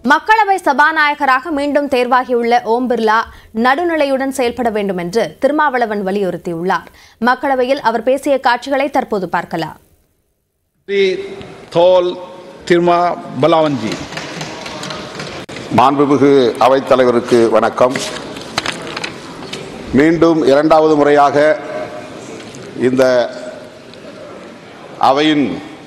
மக்களவை சபாநாயகராக மீண்டும் தேர்வாகியுள்ள ஓம் பிர்லா நடுநிலையுடன் செயல்பட வேண்டும் என்று திருமாவளவன் வலியுறுத்தியுள்ளார் மக்களவையில் அவர் பேசிய காட்சிகளை தற்போது பார்க்கலாம் श्री थोल तिरमा बलावन जी மாண்புமிகு அவைத்தலைவருக்கு வணக்கம் மீண்டும் இரண்டாவது முறையாக இந்த அவையின்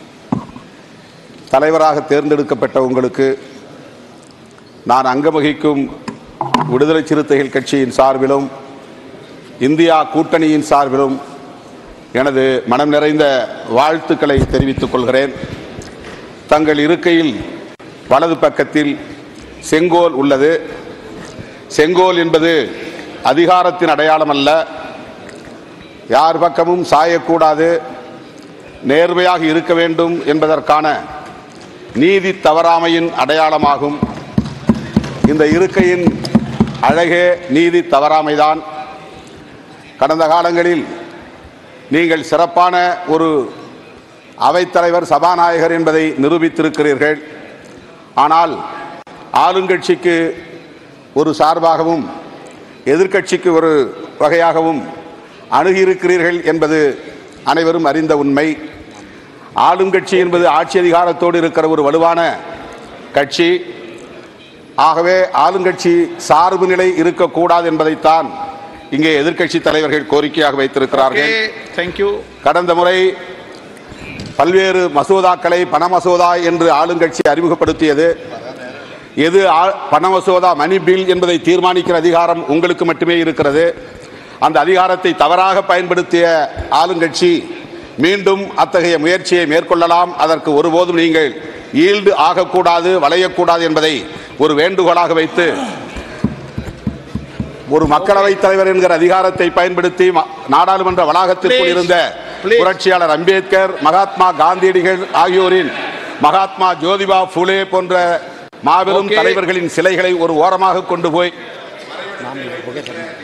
தலைவராக தேர்ந்தெடுக்கப்பட்ட உங்களுக்கு நான் அங்கவகிக்கும் விடுதலை சிறுத்தைகள் கட்சியின் சார்பிலும் இந்தியா கூட்டணியின் சார்பிலும் எனது மனம் நிறைந்த வாழ்த்துக்களை தெரிவித்துக் கொள்கிறேன் தங்கள் இருக்கையில் வலது பக்கத்தில் செங்கோல் உள்ளது செங்கோல் என்பது அதிகாரத்தின் அடையாளம் அல்ல யார் பக்கமும் சாயக்கூடாது நேர்மையாக இருக்க வேண்டும் என்பதற்கான நீதி தவறாமையின் அடையாளமாகும் இந்த இருக்கையின் அழகே நீதி தவறாமைதான் கடந்த காலங்களில் நீங்கள் சிறப்பான ஒரு அவைத்தலைவர் சபாநாயகர் என்பதை நிரூபித்திருக்கிறீர்கள் ஆனால் ஆளுங்கட்சிக்கு ஒரு சார்பாகவும் எதிர்க்கட்சிக்கு ஒரு வகையாகவும் அணுகியிருக்கிறீர்கள் என்பது அனைவரும் அறிந்த உண்மை ஆளுங்கட்சி என்பது ஆட்சி அதிகாரத்தோடு இருக்கிற ஒரு வலுவான கட்சி ஆகவே ஆளுங்கட்சி சார்பு நிலை இருக்கக்கூடாது என்பதைத்தான் இங்கே எதிர்க்கட்சி தலைவர்கள் கோரிக்கையாக வைத்திருக்கிறார்கள் ओके थैंक यू கடந்த முறை பல்வேறு மசோதாக்களை பண மசோதா என்று ஆளுங்கட்சி அறிமுகப்படுத்தியது எது ஆ- பண மசோதா மணி பில் என்பதை தீர்மானிக்கிற அதிகாரம் உங்களுக்கு மட்டுமே இருக்கிறது அந்த அதிகாரத்தை தவறாக பயன்படுத்திய ஆளுங்கட்சி மீண்டும் அத்தகைய முயற்சியை மேற்கொள்ளலாம் அதற்கு ஒருபோதும் நீங்கள் ஈல்டு ஆகக்கூடாது வளையக்கூடாது என்பதை ஒரு வேண்டுகோளாக வைத்து ஒரு மக்களவைத் தலைவர் என்கிற அதிகாரத்தை பயன்படுத்தி ம- நாடாளுமன்ற வளாகத்திற்குள் Please, இருந்த please. புரட்சியாளர் அம்பேத்கர் மகாத்மா காந்தியடிகள் ஆகியோரின் மகாத்மா ஜோதிபா புலே போன்ற மாபெரும் Okay. தலைவர்களின் சிலைகளை ஒரு ஓரமாக கொண்டு போய்